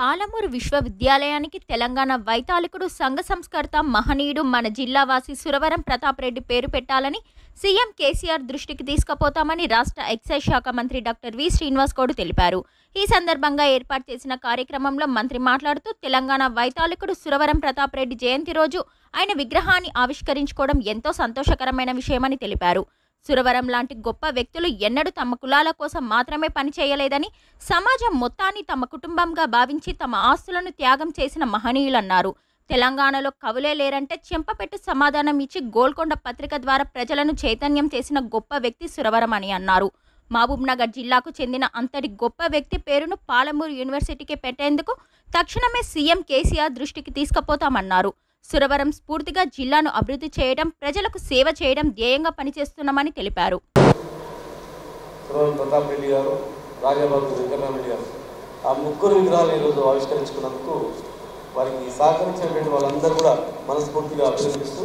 పాలమూరు విశ్వవిద్యాలయానికి తెలంగాణ వైతాళికుడు సంఘ సంస్కర్త మహనీయుడు మన జిల్లావాసి సురవరం ప్రతాప్ రెడ్డి పేరు పెట్టాలని సీఎం కేసీఆర్ దృష్టికి తీసుకుపోతామని రాష్ట్ర ఎక్సైజ్ శాఖ మంత్రి డాక్టర్ వి శ్రీనివాస్ గౌడ్ తెలిపారు ఈ సందర్భంగా ఏర్పాటు చేసిన కార్యక్రమంలో మంత్రి మాట్లాడుతూ తెలంగాణ వైతాళికుడు సురవరం ప్రతాప్ రెడ్డి జయంతి రోజు ఆయన విగ్రహాన్ని ఆవిష్కరించుకోవడం ఎంతో సంతోషకరమైన విషయమని తెలిపారు సురవరం లాంటి గొప్ప వ్యక్తులు ఎన్నడూ తమ కులాల కోసం మాత్రమే పనిచేయలేదని సమాజం మొత్తాన్ని తమ కుటుంబంగా భావించి తమ ఆస్తులను త్యాగం చేసిన మహనీయులన్నారు తెలంగాణలో కవులే లేరంటే చెంపపెట్టు సమాధానం ఇచ్చి గోల్కొండ పత్రిక ద్వారా ప్రజలను చైతన్యం చేసిన గొప్ప వ్యక్తి సురవరం అని అన్నారు మహబూబ్ నగర్ జిల్లాకు చెందిన అంతటి గొప్ప వ్యక్తి పేరును పాలమూరు యూనివర్సిటీకి పెట్టేందుకు తక్షణమే సీఎం కేసీఆర్ దృష్టికి తీసుకుపోతామన్నారు సురవరం స్ఫూర్తిగా జిల్లాను అభివృద్ధి చేయడం ప్రజలకు సేవ చేయడం ధ్యేయంగా పనిచేస్తున్నామని తెలిపారు సురవరం ప్రతాప్ రెడ్డి గారు రాజాబాబు వెంకటరామరెడ్డి గారు ఆ ముగ్గురు విగ్రహాలు ఈరోజు ఆవిష్కరించుకున్నందుకు వారికి సహకరించినటువంటి వాళ్ళందరూ కూడా మనస్ఫూర్తిగా అభినందిస్తూ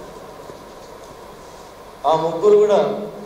ఆ ముగ్గురు కూడా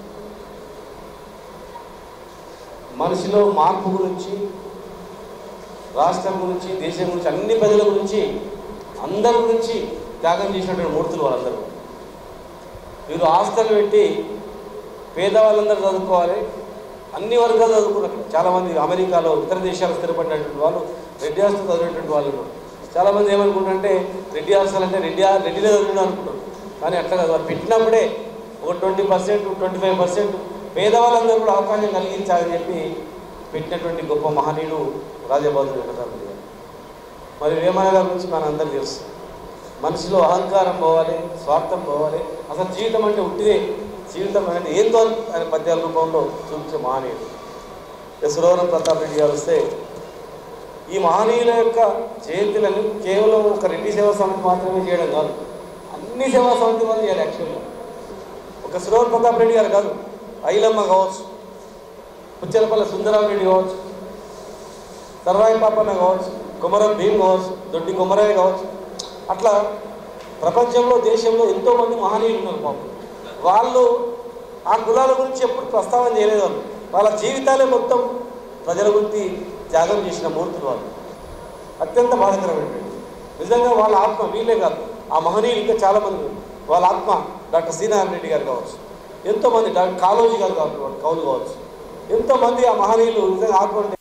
మనిషిలో మార్పు గురించి రాష్ట్రం గురించి దేశం గురించి అన్ని ప్రజల గురించి అందరి గురించి త్యాగం చేసినటువంటి మూర్తులు వాళ్ళందరూ వీరు ఆస్తులు పెట్టి పేదవాళ్ళందరూ చదువుకోవాలి అన్ని వర్గాలు చదువుకున్నారు చాలామంది అమెరికాలో ఇతర దేశాలు స్థిరపడినటువంటి వాళ్ళు రెడ్డి హాస్టల్ చదివినటువంటి వాళ్ళు ఉన్నారు. చాలామంది ఏమనుకుంటారంటే రెడ్డి హాస్టల్ అంటే రెడ్డి హా- రెడ్డిలో చదివిన అనుకుంటారు కానీ అట్లా కాదు వాళ్ళు పెట్టినప్పుడే ఒక twenty percent twenty five percent పేదవాళ్ళందరూ కూడా అవకాశం కలిగించాలని చెప్పి పెట్టినటువంటి గొప్ప మహనీయుడు రాజబాబు వెంకటరామరెడ్డి గారు మరి వేమన గారి గురించి మన అందరికీ తెలుసు మనిషిలో అహంకారం పోవాలి స్వార్థం పోవాలి అసలు జీవితం అంటే ఉట్టిదే జీవితం అనేది ఏందో అని ఆయన పద్యాల రూపంలో చూపించే మహనీయుడు ఇక సురవరం ప్రతాప్ రెడ్డి గారు వస్తే ఈ మహనీయుల యొక్క జయంతులను కేవలం ఒక రెడ్డి సేవా సమితి మాత్రమే చేయడం కాదు అన్ని సేవా సమితి వాళ్ళు చేయాలి యాక్చువల్గా ఒక సురవరం ప్రతాప్ రెడ్డి గారు కాదు ఐలమ్మ కావచ్చు పుచ్చలపల్లి సుందరారెడ్డి కావచ్చు సర్వాయి పాపన్న కావచ్చు కుమరం భీమ్ కావచ్చు దొడ్డి కుమరయ్య కావచ్చు అట్లా ప్రపంచంలో దేశంలో ఎంతోమంది మహనీయులు ఉన్నారు పాపం వాళ్ళు ఆ కులాల గురించి ఎప్పుడు ప్రస్తావన చేయలేదు వాళ్ళు వాళ్ళ జీవితాలే మొత్తం ప్రజల గురించి త్యాగం చేసిన మూర్తులు వాళ్ళు అత్యంత బాధకరమైనటువంటి నిజంగా వాళ్ళ ఆత్మ వీళ్ళే కాదు ఆ మహనీయులు ఇంకా చాలామంది ఉన్నారు. వాళ్ళ ఆత్మ డాక్టర్ శ్రీనారాయణ రెడ్డి గారు కావచ్చు ఎంతోమంది డాక్టర్ కాళోజీ గారు కావచ్చు కౌలు కావచ్చు ఎంతోమంది ఆ మహనీయులు నిజంగా ఆత్మ అంటే